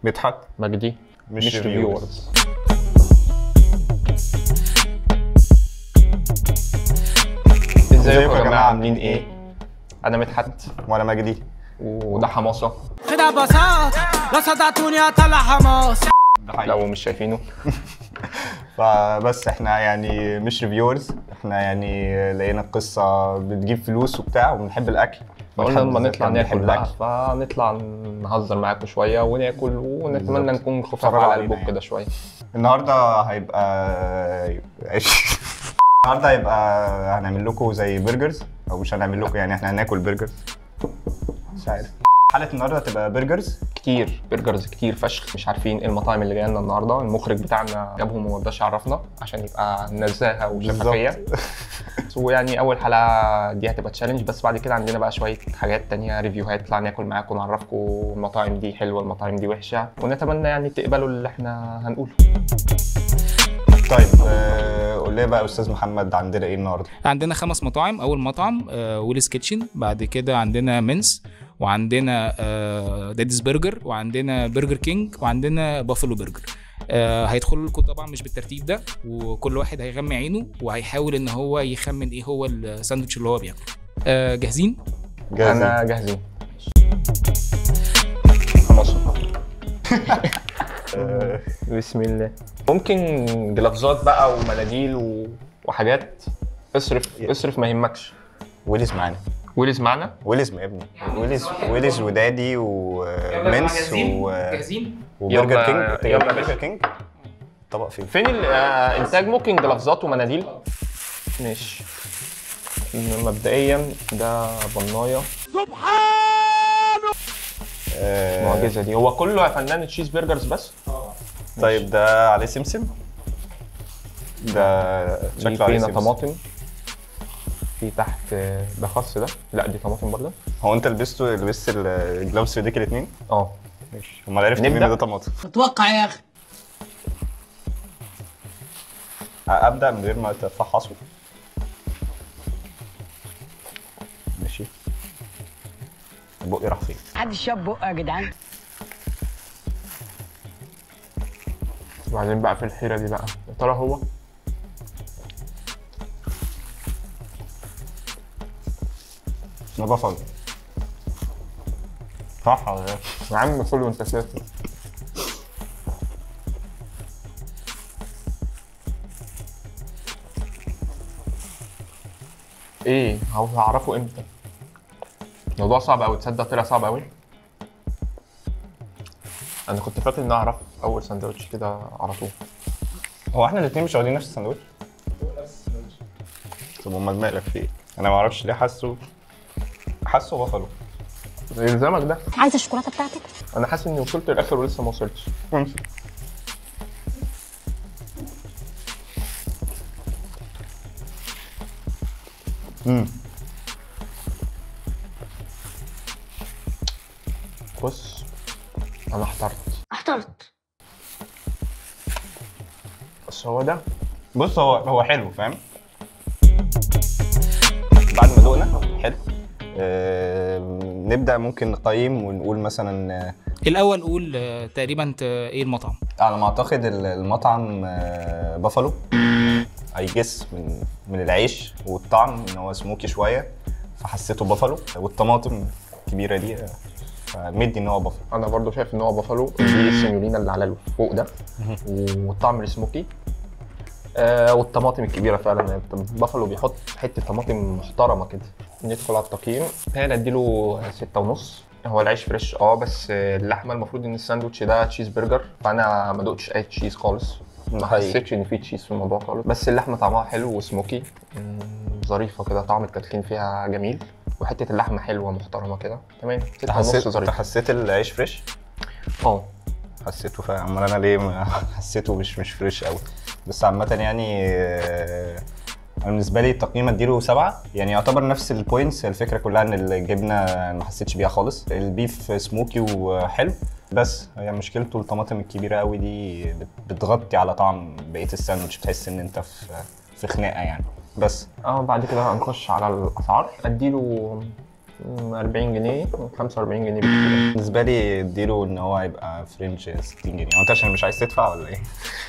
مدحت مجدي مش مش reviewers. ريفيورز ازيكم يا جماعه عاملين ايه؟ انا مدحت وانا مجدي وده حماصه خدها بساط لا صدعتوني اطلع حماس لو مش شايفينه فبس احنا يعني مش ريفيورز احنا يعني لقينا القصه بتجيب فلوس وبتاع وبنحب الاكل فقلنا لما بنحب نطلع بنحب ناكل بقى فنطلع نهزر معاكم شويه وناكل ونتمنى بالظبط. نكون خفاف اتفرجوا على علينا قلبكم يعني. كده شويه النهارده هيبقى النهارده هيبقى هنعمل لكم زي برجرز او مش هنعمل لكم يعني احنا هناكل برجرز مش عارف حلقه النهارده هتبقى برجرز كتير برجرز كتير فشخ مش عارفين ايه المطاعم اللي جايه لنا النهارده المخرج بتاعنا جابهم وما رضاش يعرفنا عشان يبقى نزاهه وشفافيه ويعني اول حلقه دي هتبقى تشالنج بس بعد كده عندنا بقى شويه حاجات تانية ريفيوهات نطلع ناكل معاكم نعرفكم المطاعم دي حلوه المطاعم دي وحشه ونتمنى يعني تقبلوا اللي احنا هنقوله طيب آه، قول لي بقى يا استاذ محمد عندنا ايه النهارده عندنا خمس مطاعم اول مطعم آه ويلز كيتشن بعد كده عندنا منس وعندنا آه داديز برجر وعندنا برجر كينج وعندنا بافلو برجر آه هيدخلوا لكم طبعا مش بالترتيب ده وكل واحد هيغمي عينه وهيحاول ان هو يخمن ايه هو الساندوتش اللي هو بياكله آه جاهزين جاهزين انا جاهزين خلاص آه، بسم الله ممكن جلافزات بقى ومناديل و... وحاجات اصرف اصرف ما يهمكش ويلز معانا ويلز معانا ويلز يا ابني ويلز ويلز ودادي ومنس و- جاهزين وبرجر يلا- كينج أنت يلا جايب يا برجر باشا. كينج طبق فين فين الانتاج ممكن جلافزات ومناديل ماشي مبدئيا ده بنايه آه، المعجزه دي هو كله يا فنان تشيز برجرز بس طيب ده عليه سمسم ده دي شكله عليه فينا سمسم طماطم في تحت ده خس ده لا دي طماطم برضه هو انت لبسته لبست الجلافز في ايديك الاثنين اه ماشي امال عرفت منين نبدأ؟ إن ده طماطم اتوقع يا اخي ابدا من غير ما تفحصه ماشي بقي راح فين حد شاب بقه يا جدعان وبعدين بقى في الحيره دي بقى يا ترى هو ما بفضل صح ولا ايه؟ يا عم كل وانت سافر ايه هو هعرفه امتى الموضوع صعب قوي تصدق طلع صعب قوي انا كنت فاكر اني اعرف اول سندوتش كده على طول هو احنا الاثنين مش واخدين نفس الساندوتش؟ طب امال مالك في ايه؟ انا ما اعرفش ليه حاسه حاسه بفلو يلزمك ده عايزه الشوكولاته بتاعتك انا حاسس اني وصلت للاخر ولسه ما وصلتش امم بص انا احترت احترت بس هو ده بص هو هو حلو فاهم؟ بعد ما دقنا حلو آه نبدا ممكن نقيم ونقول مثلا آه، الاول قول آه تقريبا انت ايه المطعم على ما اعتقد ال- المطعم آه، بافالو اي جس من من العيش والطعم ان هو سموكي شويه فحسيته بافالو والطماطم الكبيره دي آه، فمدي ان هو بافالو انا برضو شايف ان هو بافالو دي السنيورينا اللي على فوق ده والطعم السموكي آه والطماطم الكبيره فعلا يعني بافالو بيحط حته طماطم محترمه كده ندخل على التقييم هنا اديله ستة ونص هو العيش فريش اه بس آه، اللحمه المفروض ان الساندوتش ده تشيز برجر فانا ما دقتش اي تشيز خالص ما حقيقي. حسيتش ان في تشيز في الموضوع خالص بس اللحمه طعمها حلو وسموكي مم، ظريفه كده طعم التدخين فيها جميل وحته اللحمه حلوه محترمه كده تمام ستة ونص حسيت ظريف حسيت العيش فريش اه حسيته فعلا امال انا ليه ما حسيته مش مش فريش قوي بس عامه يعني آه، انا بالنسبه لي التقييم اديله سبعه يعني يعتبر نفس البوينتس الفكره كلها ان الجبنه ما حسيتش بيها خالص البيف سموكي وحلو بس هي مشكلته الطماطم الكبيره قوي دي بت- بتغطي على طعم بقيه الساندوتش بتحس ان انت في في خناقه يعني بس اه بعد كده هنخش على الاسعار اديله مم، 40 جنيه 45 جنيه بالكتير بالنسبه لي اديله ان هو يبقى فرنش 60 جنيه هو انت عشان مش عايز تدفع ولا ايه؟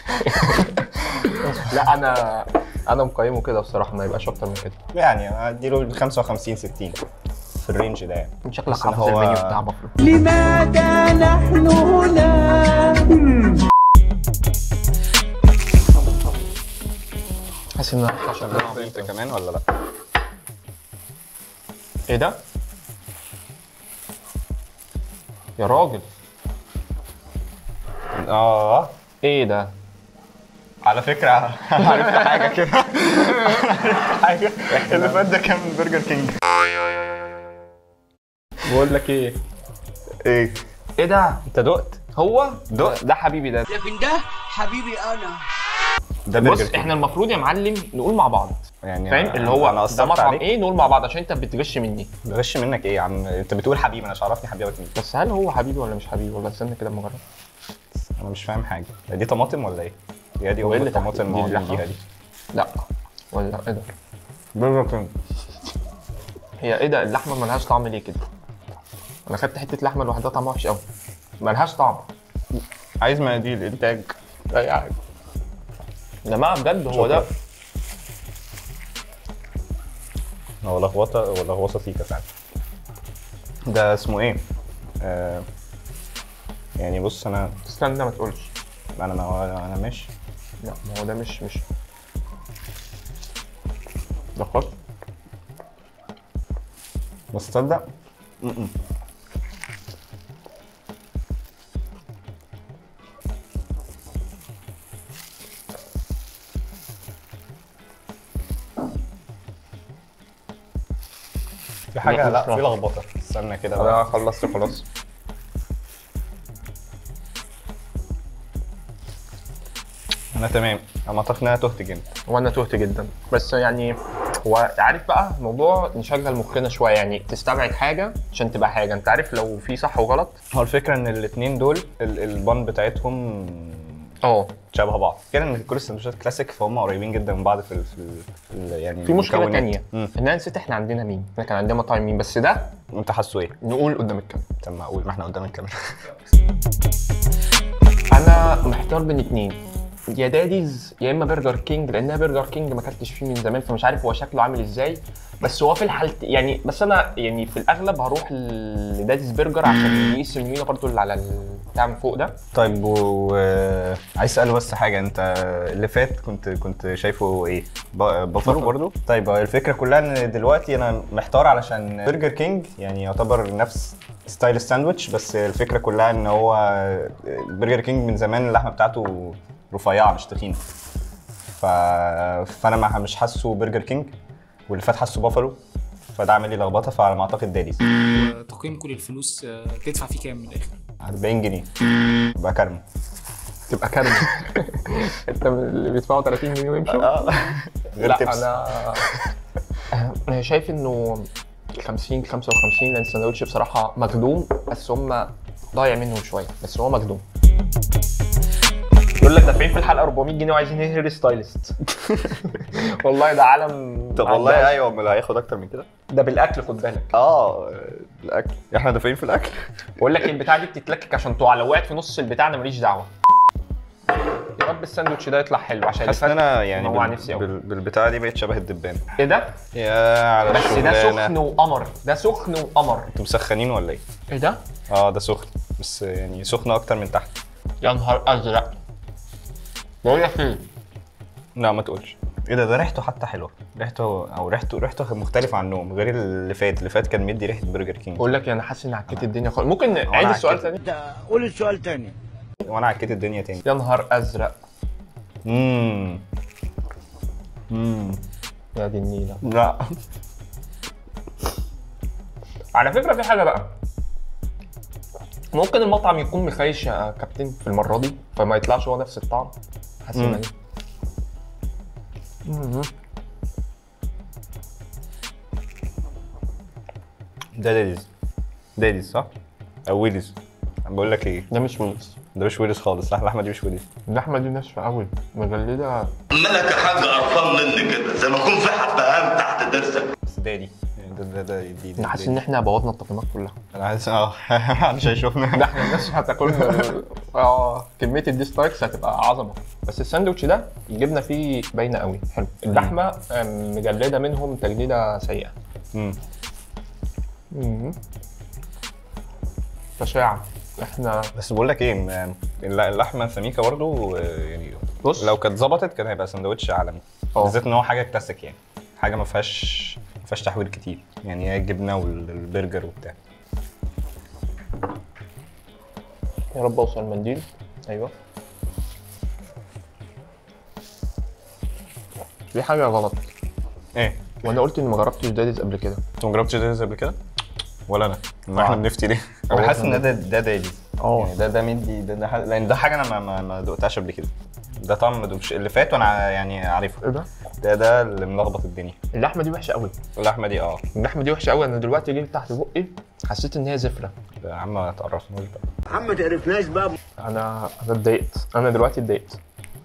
لا انا انا مقيمه كده بصراحه ما يبقاش اكتر من كده يعني اديله 55 60 في الرينج ده يعني شكلك بس إن حافظ هو- المنيو بتاع بافلو لماذا نحن هنا حاسس ان انا شغال انت كمان ولا لا؟ ايه ده؟ يا راجل اه ايه ده؟ على فكره عرفت حاجه كده عرفت حاجه اللي فات ده كان من برجر كينج بقول لك ايه؟ ايه ايه ده؟ انت دقت هو دقت. ده حبيبي ده لكن ده حبيبي انا ده بص برجر كينج احنا المفروض يا معلم نقول مع بعض يعني فاهم اللي هو انا ده قصرت مطعم عليك ايه نقول مع بعض عشان انت بتغش مني بغش منك ايه يا عم انت بتقول حبيبي انا مش عرفني حبيبك مين بس هل هو حبيبي ولا مش حبيبي ولا استنى كده اما اجرب انا مش فاهم حاجه دي طماطم ولا ايه؟ يا دي وإيه ام اللي تحت؟ الطماطم دي اللي اللحمة؟ فيها دي لا ولا ايه ده؟ برجر كينج هي ايه ده اللحمه ملهاش طعم ليه كده؟ انا خدت حته لحمه لوحدها طعمها وحش قوي ملهاش طعم عايز مناديل انتاج اي حاجه يا جماعه بجد هو ده هو لخبطه ولا لخبطه سيكا ساعات ده اسمه ايه؟ آه يعني بص انا استنى ما تقولش انا ما انا ماشي لا ما هو ده مش مش ده خالص بس تصدق م-م. في حاجة لا في لخبطة استنى كده بقى انا خلصت خلاص انا تمام انا اعتقد ان انا تهت جامد وانا تهت جدا بس يعني هو عارف بقى موضوع نشغل مخنا شويه يعني تستبعد حاجه عشان تبقى حاجه انت عارف لو في صح وغلط هو الفكرة ان الاتنين دول ال- البان بتاعتهم اه شبه بعض كده ان كل السندوتشات كلاسيك فهم قريبين جدا من بعض في ال في, ال في ال يعني في مشكله المكونات. تانية مم. ان انا نسيت احنا عندنا مين احنا كان عندنا مطاعم مين بس ده وانت حاسه ايه؟ نقول قدام الكاميرا طب ما اقول ما احنا قدام الكاميرا انا محتار بين اتنين يا داديز يا اما برجر كينج لانها برجر كينج ما اكلتش فيه من زمان فمش عارف هو شكله عامل ازاي بس هو في الحالت يعني بس انا يعني في الاغلب هروح لداديز برجر عشان دي اسم المينا برضو اللي على البتاع من فوق ده طيب و آه، عايز اسال بس حاجه انت اللي فات كنت كنت شايفه ايه؟ ب- بافالو بافالو. برضو؟ طيب هو الفكره كلها ان دلوقتي انا محتار علشان برجر كينج يعني يعتبر نفس ستايل الساندوتش بس الفكره كلها ان هو برجر كينج من زمان اللحمه بتاعته رفيعه مش تخينه ف... فانا ما- مش حاسه برجر كينج واللي فات حاسه بافالو فده عامل لي لخبطه فعلى ما اعتقد داديز تقييمكم للفلوس آه، تدفع فيه كام من الاخر 40 جنيه يبقى كرم تبقى كارمة انت من اللي بيدفعوا 30 جنيه ويمشوا غير لا تبس انا انا شايف انه 50 55 لان الساندوتش بصراحه مخدوم بس هم ضايع منهم شويه بس هو مخدوم يقول لك دافعين في الحلقه 400 جنيه وعايزين هير ستايلست والله ده عالم طب والله ايوه امال هياخد اكتر من كده ده بالاكل خد بالك اه الاكل احنا دافعين في الاكل بقول لك البتاع دي بتتلكك عشان تقع لو وقعت في نص البتاع انا ماليش دعوه يا رب الساندوتش ده يطلع حلو عشان حاسس ان انا يعني منوع بال... نفسي أوي. بال... بالبتاعه دي بقيت شبه الدبان ايه ده؟ يا على بس ده الشغلانة. سخن وقمر ده سخن وقمر انتوا مسخنين ولا ايه؟ ايه ده؟ اه ده سخن بس يعني سخن اكتر من تحت يا نهار ازرق بقول لك ايه لا ما تقولش ايه ده ده ريحته حتى حلوه ريحته او ريحته ريحته مختلفه عنهم غير اللي فات اللي فات كان مدي ريحه برجر كينج بقول لك انا حاسس ان عكيت الدنيا خالص ممكن نعيد عكيت. السؤال تاني ده قول السؤال تاني وانا عكيت الدنيا تاني يا نهار ازرق امم امم يا دي النيله لا على فكره في حاجه بقى ممكن المطعم يكون مخيش يا كابتن في المره دي فما يطلعش هو نفس الطعم حاسس مم. ان مم. ده داديز داديز صح؟ او ويليز بقول لك ايه ده مش ويلز ده مش ويليز خالص لا اللحمه دي مش ويليز اللحمه دي ناشفه قوي مجلده مالك يا حاج قرفان مني كده زي ما يكون في حبهان تحت ضرسك بس دادي ده ده ده دي دي انا حاسس ان احنا بوظنا التقييمات كلها انا حاسس اه محدش هيشوفنا ده احنا الناس هتاكلنا ال- اه كميه الديسلايكس هتبقى عظمه بس الساندوتش ده الجبنه فيه باينه قوي حلو اللحمه آم، مجلده منهم تجليده سيئه مم. مم. بشاعه احنا بس بقول لك ايه م- الل- اللحمه سميكه برضو آه، يعني بص. لو كانت ظبطت كان هيبقى سندوتش عالمي اه. بالذات ان هو حاجه كلاسيك يعني حاجه ما فيهاش ما فيهاش تحويل كتير يعني هي الجبنه والبرجر وبتاع يا رب اوصل المنديل ايوه في حاجه غلط ايه وانا قلت اني ما جربتش داديز قبل كده انت ما جربتش داديز قبل كده ولا انا ما احنا آه. بنفتي ليه اه. انا حاسس ان ده ده داديز اه. يعني ده ده مدي ده ده حاجة- لان ده حاجه انا ما ما, ما دقتهاش قبل كده ده طعم ما دوقش اللي فات وانا ع- يعني عارفه ايه ده ده ده اللي ملخبط الدنيا اللحمه دي وحشه قوي اللحمه دي اه اللحمه دي وحشه قوي انا دلوقتي جيت تحت بقي حسيت ان هي زفره ده يا عم ما تعرفناش بقى عم ما تعرفناش بقى انا انا اتضايقت انا دلوقتي اتضايقت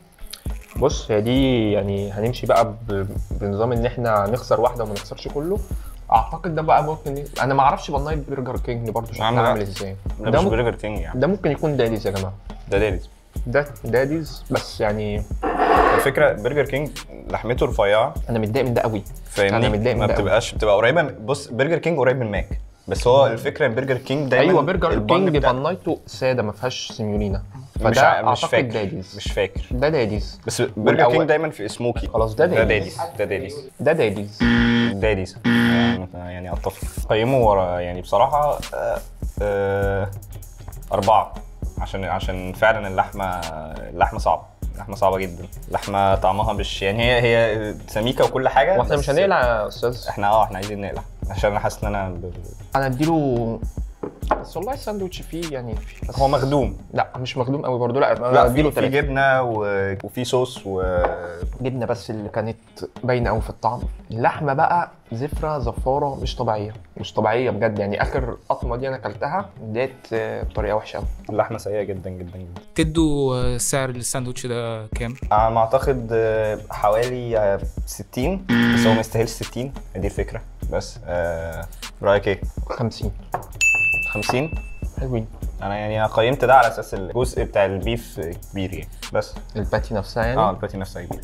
بص هي دي يعني هنمشي بقى ب- بنظام ان احنا نخسر واحده وما نخسرش كله اعتقد ده بقى ممكن ي- انا ما اعرفش بان نايت برجر كينج برضه عم شكلها لا. عامل ازاي ده ده, مش ممكن برجر كينج يعني ده ممكن يكون داديز يا جماعه ده داديز ده داديز بس يعني الفكره برجر كينج لحمته رفيعه انا متضايق من ده قوي فاهمني أنا متضايق من ما ده أوي. بتبقاش بتبقى قريبه من- بص برجر كينج قريب من ماك بس هو الفكره ان برجر كينج دايما ايوه برجر البن كينج بتاع- بان نايته ساده ما فيهاش سيميولينا مش فده ع- مش اعتقد فاكر داديز مش فاكر ده داديز بس برجر والأول- كينج دايما في سموكي خلاص ده ده داديز. داديز ده داديز ده داديز داديز يعني- يعني اتفق قيمه ورا يعني بصراحه آه، آه، أربعة عشان عشان فعلا اللحمة اللحمة صعبة اللحمة صعبة جدا اللحمة طعمها مش يعني هي هي سميكة وكل حاجة واحنا بس مش هنقلع يا استاذ احنا اه احنا عايزين نقلع عشان انا حاسس ان انا ب... انا اديله بس والله الساندوتش فيه يعني بس هو مخدوم لا مش مخدوم قوي برضه لا انا لا اديله في, في ثلاثه جبنة و... وفي صوص و جبنه بس اللي كانت باينه قوي في الطعم اللحمه بقى زفره زفاره مش طبيعيه مش طبيعيه بجد يعني اخر قطمه دي انا اكلتها ديت آه، بطريقه وحشه قوي اللحمة سيئة جدا جدا جدا تدوا آه، سعر الساندوتش ده كام؟ انا ما اعتقد آه، حوالي آه، 60 بس هو ما يستاهلش 60 دي الفكرة بس آه، رأيك ايه؟ 50 50 حلوين انا يعني قيمت ده على اساس الجزء بتاع البيف كبير يعني بس الباتي نفسها يعني اه الباتي نفسها كبير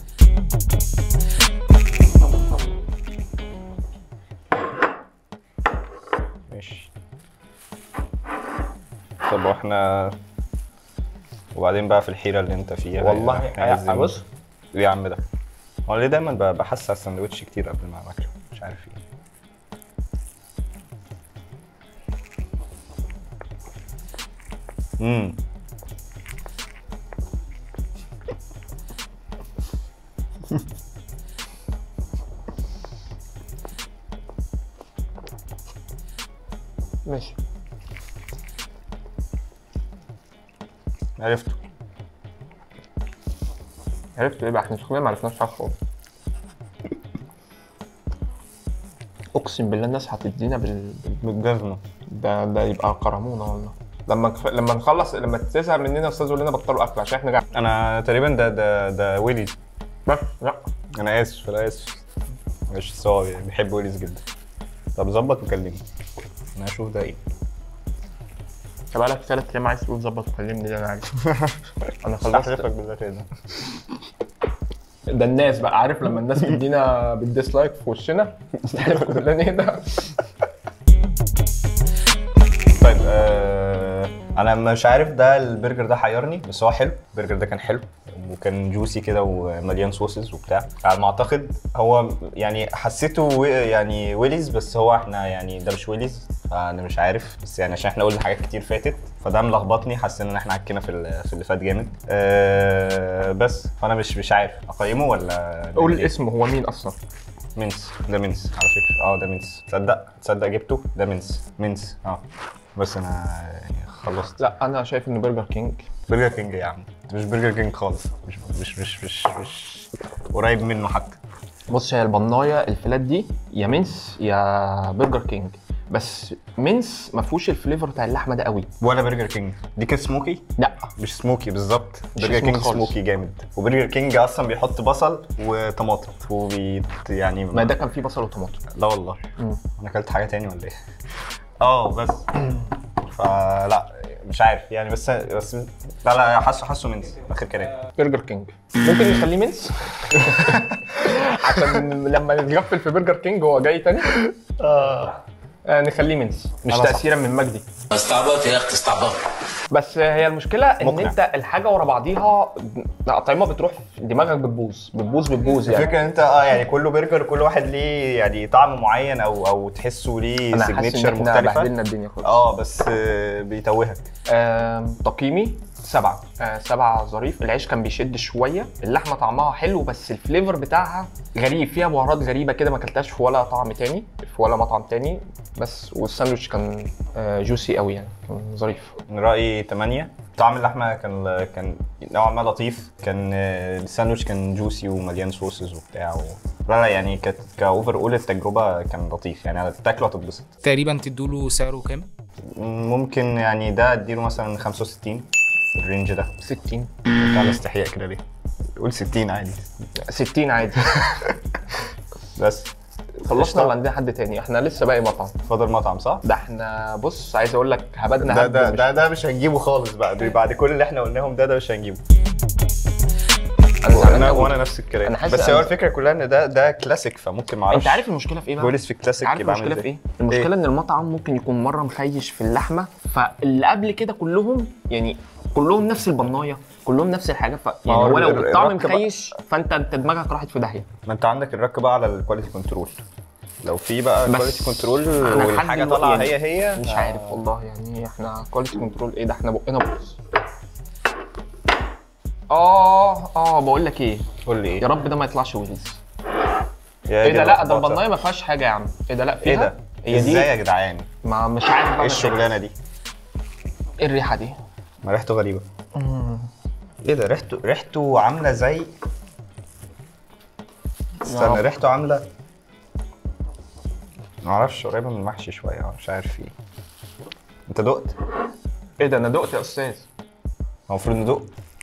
ماشي طب واحنا وبعدين بقى في الحيرة اللي انت فيها والله إحنا عايزين- بص ايه يا عم ده؟ هو ليه دايما ب- بحس على الساندوتش كتير قبل ما اكله مش عارف ايه امم ماشي عرفته عرفت ايه بقى احنا شكلنا ما عرفناش حاجه خالص اقسم بالله الناس هتدينا بال... بال- بالجزمة ده ده يبقى كرمونا والله لما نخ- لما نخلص لما تزهق مننا يا استاذ قول لنا بطلوا اكل عشان احنا جعانين انا تقريبا ده ده ده ويليز بس لا انا اسف انا اسف مش بس هو بيحب ويليز جدا طب ظبط وكلمني انا هشوف ده ايه انت بقالك ثلاث ايام عايز تقول ظبط وكلمني ده انا عارف انا خلصت استحلفك بالله كده ده الناس بقى عارف لما الناس بتدينا بالديسلايك في وشنا استحلف بالله نهدى طيب آه انا مش عارف ده البرجر ده حيرني بس هو حلو البرجر ده كان حلو وكان جوسي كده ومليان صوصز وبتاع على ما اعتقد هو يعني حسيته وي- يعني ويليز بس هو احنا يعني ده مش ويليز فانا مش عارف بس يعني عشان احنا قلنا حاجات كتير فاتت فده ملخبطني حاسس ان احنا عكينا في ال- في اللي فات جامد آه بس فانا مش مش عارف اقيمه ولا قول نعمل إيه؟ الاسم هو مين اصلا منس ده منس على فكره اه ده منس تصدق تصدق جبته ده منس منس اه بس انا يعني خلصت لا انا شايف انه برجر كينج برجر كينج يا عم مش برجر كينج خالص مش مش مش مش, مش قريب منه حتى بص هي البنايه الفلات دي يا منس يا برجر كينج بس منس ما فيهوش الفليفر بتاع اللحمه ده قوي ولا برجر كينج دي كانت سموكي لا مش سموكي بالظبط مش برجر سموكي كينج خالص. سموكي جامد وبرجر كينج اصلا بيحط بصل وطماطم وبي يعني ما ده كان فيه بصل وطماطم لا والله مم. انا اكلت حاجه تاني ولا ايه اه بس فلا مش عارف يعني بس بس لا لا حاسه حاسه من اخر كلام برجر كينج ممكن نخليه منس عشان لما نتغفل في برجر كينج هو جاي تاني آه نخليه منس مش أنا صح. تاثيرا من مجدي استعبط يا اختي استعبط بس هي المشكله ان مقنع. انت الحاجه ورا بعضيها الاطعمه بتروح دماغك بتبوظ بتبوظ بتبوظ يعني الفكره ان انت اه يعني كله برجر كل واحد ليه يعني طعم معين او او تحسه ليه انا حاسس ان سيجنتشر احنا مختلفه بهدلنا الدنيا خالص اه بس آه، بيتوهك آم، تقييمي سبعة آه سبعة ظريف العيش كان بيشد شوية اللحمة طعمها حلو بس الفليفر بتاعها غريب فيها بهارات غريبة كده ما اكلتهاش في ولا طعم تاني في ولا مطعم تاني بس والساندوتش كان آه جوسي قوي يعني كان ظريف من رايي 8 طعم اللحمه كان كان نوعا ما لطيف كان آه، الساندوتش كان جوسي ومليان صوصز وبتاع و... لا لا يعني كانت كاوفر اول التجربه كان لطيف يعني هتاكله هتتبسط تقريبا تدوا له سعره كام ممكن يعني ده اديله مثلا 65 في الرينج ده 60 انت على استحياء كده ليه؟ قول 60 عادي 60 عادي بس خلصنا ولا عندنا حد تاني احنا لسه باقي مطعم فاضل مطعم صح؟ ده احنا بص عايز اقول لك هبدنا ده هبد ده مش- ده ده مش هنجيبه خالص بقى بعد كل اللي احنا قلناهم ده ده مش هنجيبه انا زعلان وانا قوي. وانا نفس الكلام أنا حاسس بس أنا- هو الفكره كلها ان ده ده كلاسيك فممكن ما اعرفش انت عارف المشكله في ايه بقى؟ بوليس في كلاسيك عارف يبقى عامل المشكله في ازاي؟ ايه؟ المشكله ان المطعم ممكن يكون مره مخيش في اللحمه فاللي قبل كده كلهم يعني كلهم نفس البنايه كلهم نفس الحاجه ف يعني هو هو لو ال- الطعم الرك بقى- مخيش فانت انت دماغك راحت في داهيه ما انت عندك الرك بقى على الكواليتي كنترول لو في بقى بس كواليتي كنترول أنا لحد والحاجه دلوقتي طالعه يعني هي هي مش عارف والله يعني احنا كواليتي كنترول ايه ده احنا بقنا باظ اه اه بقول لك ايه قول لي ايه يا رب ده ما يطلعش ويلز يا ايه دي ده لا ده اللخبطة. البنايه ما فيهاش حاجه يا عم ايه ده لا فيها ايه ده؟ هي ازاي دي يا جدعان؟ ما مش عارف بقى ايه الشغلانه دي؟ ايه الريحه دي ما ريحته غريبه ايه ده ريحته ريحته عامله زي استنى رب. ريحته عامله ما اعرفش قريبه من المحشي شويه مش عارف ايه انت دقت؟ ايه ده انا دقت يا استاذ هو المفروض ندق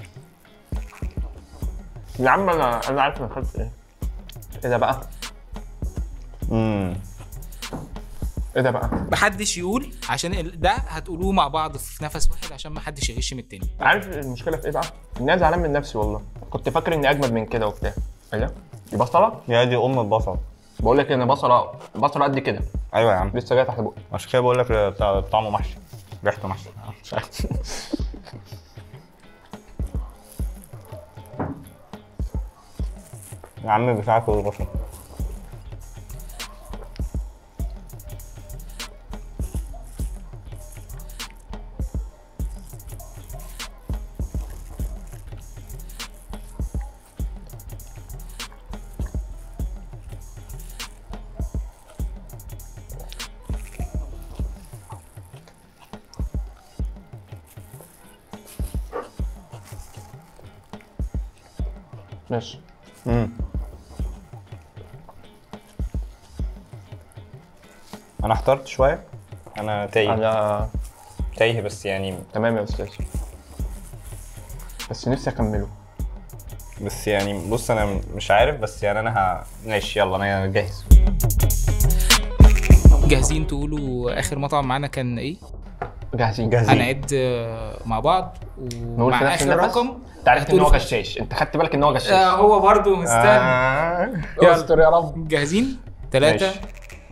يا عم انا انا عارف انا خدت ايه ايه ده بقى امم ايه ده بقى محدش يقول عشان ال- ده هتقولوه مع بعض في نفس واحد عشان محدش يغش من التاني عارف المشكله في ايه بقى ان انا زعلان من نفسي والله كنت فاكر اني اجمد من كده وبتاع ايه ده دي بصله يا دي ام البصل بقول لك انا بصله بصله قد كده ايوه يا عم لسه جايه تحت بقي عشان كده بقول لك بتاع- طعمه محشي ريحته محشي مش عارف يا عم مش عارف البصل ماشي امم انا احترت شويه انا تايه انا تايه بس يعني تمام يا استاذ بس نفسي اكمله بس يعني بص انا مش عارف بس يعني انا ه... ماشي يلا انا جاهز جاهزين تقولوا اخر مطعم معانا كان ايه جاهزين جاهزين هنعد آه، مع بعض نقول ومع في نفس اخر النفس؟ رقم انت عرفت ان هو هتقولوا- غشاش انت خدت بالك ان هو غشاش آه هو برضه مستني آه. يلا. استر يا رب جاهزين ثلاثة ماشي.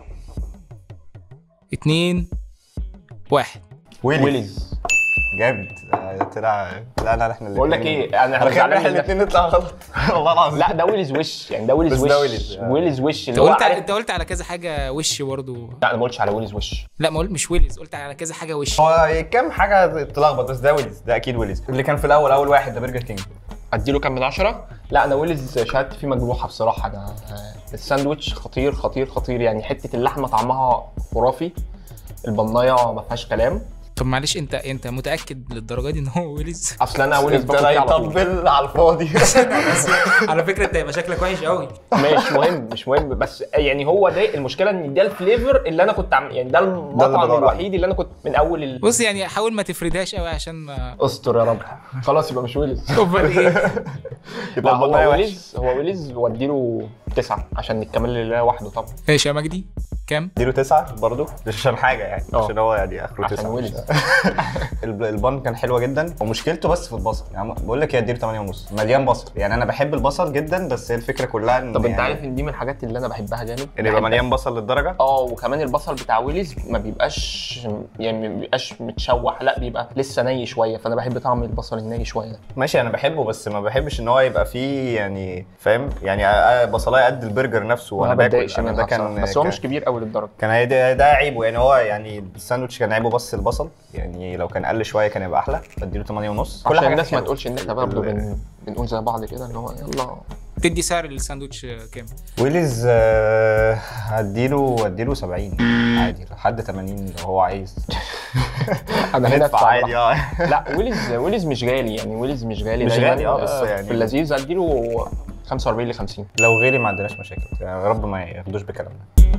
اتنين واحد ويلي ويليز جامد آه، طلع لا لا احنا بقول لك الاتنين- ايه انا انا خايف زعلان احنا من نفسي. الاثنين نطلع غلط والله العظيم لا ده ويليز وش يعني ده ويليز بس وش ده ويليز، آه. ويليز وش انت اللي هو قلت عارف- انت قلت على كذا حاجة وش برضه لا انا ما قلتش على ويليز وش لا ما قلت مش ويلز قلت على كذا حاجة وش هو كام حاجه تلخبط بس ده ويلز ده اكيد ويلز اللي كان في الاول اول واحد ده برجر كينج اديله كام من عشرة؟ لا انا ويلز شهادتي فيه مجروحه بصراحه انا آه، الساندوتش خطير خطير خطير يعني حته اللحمه طعمها خرافي البنايه ما فيهاش كلام طب معلش انت انت متاكد للدرجه دي ان هو ويلز اصل انا ويلز باكل ابتدى فيه على طول يطبل على الفاضي على فكره انت هيبقى شكلك وحش قوي مش مهم مش مهم بس يعني هو ده المشكله ان ده الفليفر اللي انا كنت عم يعني ده المطعم بدور الوحيد اللي انا كنت من اول ال... بص يعني حاول ما تفردهاش قوي عشان ما استر يا رب خلاص يبقى مش ويلز امال ايه لا يبقى هو والله وحش ويلز هو ويلز وديله تسعه عشان الكمال لله وحده طبعا ماشي يا مجدي كام اديله تسعة برضه مش عشان حاجة يعني اه. عشان هو يعني اخره عشان تسعة ويلز الب- البان كان حلوة جدا ومشكلته بس في البصل يعني بقول لك يا اديله 8 ونص مليان بصل يعني انا بحب البصل جدا بس هي الفكرة كلها ان طب انت يعني عارف ان دي من الحاجات اللي انا بحبها جامد ان يبقى بحب- مليان بصل للدرجة اه وكمان البصل بتاع ويلز ما بيبقاش يعني ما بيبقاش متشوح لا بيبقى لسه ني شويه فانا بحب طعم البصل الني شويه ده ماشي انا بحبه بس ما بحبش ان هو يبقى فيه يعني فاهم يعني آه، بصلايه قد البرجر نفسه وانا ما باكل بتضايقش انا منها ده كان بصراحة. بس هو كان- مش كبير قوي للدرجه كان هي ده, ده عيبه يعني هو يعني الساندوتش كان عيبه بس البصل يعني لو كان قل شويه كان يبقى احلى بديله 8 ونص عشان حاجة الناس ما حلوة. تقولش ان احنا برضه ال- بن... بنقول زي بعض كده اللي هو يلا تدي سعر للساندوتش كام ويلز آه، هديله هديله 70 عادي لحد 80 لو هو عايز انا هنا ندفع أدفع عادي اه لا ويلز ويلز مش غالي يعني ويلز مش غالي مش دايماً. غالي، اه، بس يعني- في اللذيذ اديله 45 ل 50 لو غيري ما عندناش مشاكل يعني يا رب ما ياخدوش بكلامنا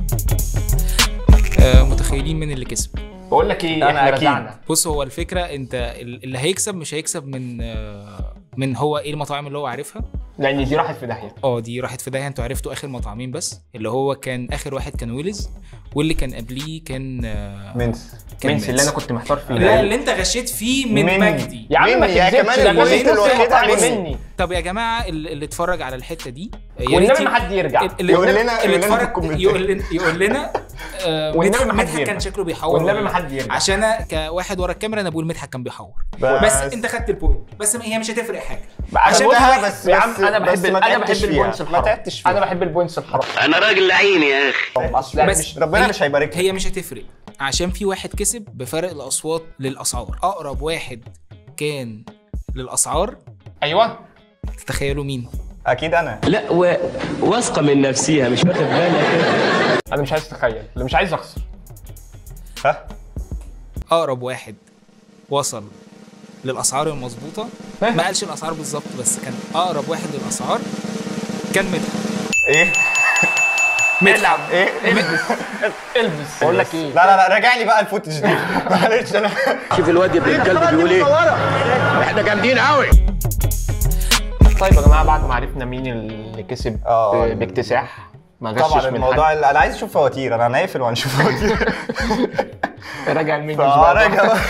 آه متخيلين مين اللي كسب بقول لك ايه أنا احنا أكيد. رجعنا بص هو الفكره انت ال- اللي هيكسب مش هيكسب من آه من هو ايه المطاعم اللي هو عارفها لان دي راحت في داهيه اه دي راحت في داهيه انتوا عرفتوا اخر مطعمين بس اللي هو كان اخر واحد كان ويلز واللي كان قبليه كان آه منس كان منس اللي انا كنت محتار فيه لا اللي انت غشيت فيه من مني. مجدي يا عم ما مني، يا تكذبش كمان ده البوينت جزء الوحيدة مطعم مني. مني طب يا جماعه اللي اللي اتفرج على الحته دي يا ريت والنبي ي- ما حد يرجع اللي يقول اللي- لنا- اللي يقول لنا في اتفرج الكومنتات. يقول لنا يقول لنا آه، والنبي مدحت ما حد مدحت يرجع. كان شكله بيحور والنبي ولا ما لا. حد يرجع. عشان انا كواحد ورا الكاميرا انا بقول مدحت كان بيحور بس- بس انت خدت البوينت بس هي مش هتفرق حاجه عشان خدتها واحد- بس- يا عم بس- انا بس بحب ما انا تعبتش بحب فيها. البوينتس ما الحرام تعبتش فيها. انا بحب البوينتس الحرام انا راجل لعين يا اخي اصل بس مش ربنا هي- مش هيبارك هي مش هتفرق عشان في واحد كسب بفرق الاصوات للاسعار اقرب واحد كان للاسعار ايوه تتخيلوا مين اكيد انا لا و... واثقه من نفسها مش واخد بالك انا مش عايز اتخيل اللي مش عايز اخسر ها اقرب واحد وصل للاسعار المظبوطه ما قالش الاسعار بالظبط بس كان اقرب واحد للاسعار كان مدحت ايه العب ايه البس البس بقول لك ايه لا لا لا راجع لي بقى الفوتج دي معلش انا شوف الواد ابن الكلب بيقول ايه احنا جامدين قوي طيب يا جماعه بعد ما عرفنا مين اللي كسب اه. ب- باكتساح ما غشش طبعا من الموضوع حد اللي انا عايز اشوف فواتير انا هنقفل وهنشوف فواتير راجع المنيوز بقى فراجع بقى.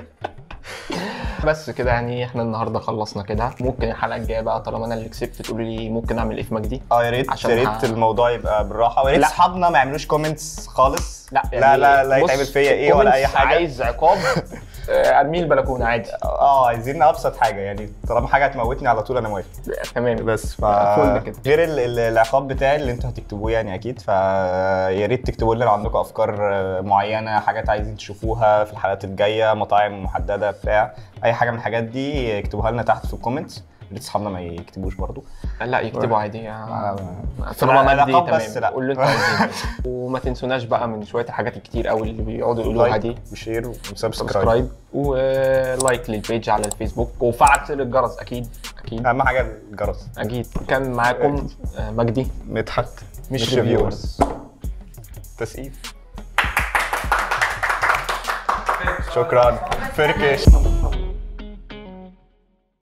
بس كده يعني احنا النهارده خلصنا كده ممكن الحلقه الجايه بقى طالما انا اللي كسبت تقولوا لي ممكن اعمل ايه في مجدي اه يا ريت عشان يا ريت ه- الموضوع يبقى بالراحه ويا ريت لا. اصحابنا ما يعملوش كومنتس خالص لا لا لا لا بص، يتعمل فيا ايه ولا اي comments حاجه عايز عقاب آه، ارميه البلكونه عادي اه عايزين ابسط حاجه يعني طالما حاجه هتموتني على طول انا موافق تمام بس ف فل كده. غير ال- ال- العقاب بتاعي اللي انتوا هتكتبوه يعني اكيد فيا ريت تكتبوا لنا لو عندكم افكار آه، معينه حاجات عايزين تشوفوها في الحلقات الجايه مطاعم محدده بتاع اي حاجه من الحاجات دي اكتبوها لنا تحت في الكومنتس يا ريت اصحابنا ما يكتبوش برضو لا يكتبوا عادي يا آه، طالما لا، مجدي العقاب تمام بس لا. قول اللي انتوا عايزينه وما تنسوناش بقى من شويه الحاجات الكتير قوي اللي بيقعدوا يقولوها دي لايك وشير وسبسكرايب سبسكرايب ولايك للبيج على الفيسبوك وفعل زر الجرس اكيد اكيد اهم حاجه الجرس اكيد كان معاكم آه، مجدي مدحت مش ريفيورز تسقيف شكرا فركش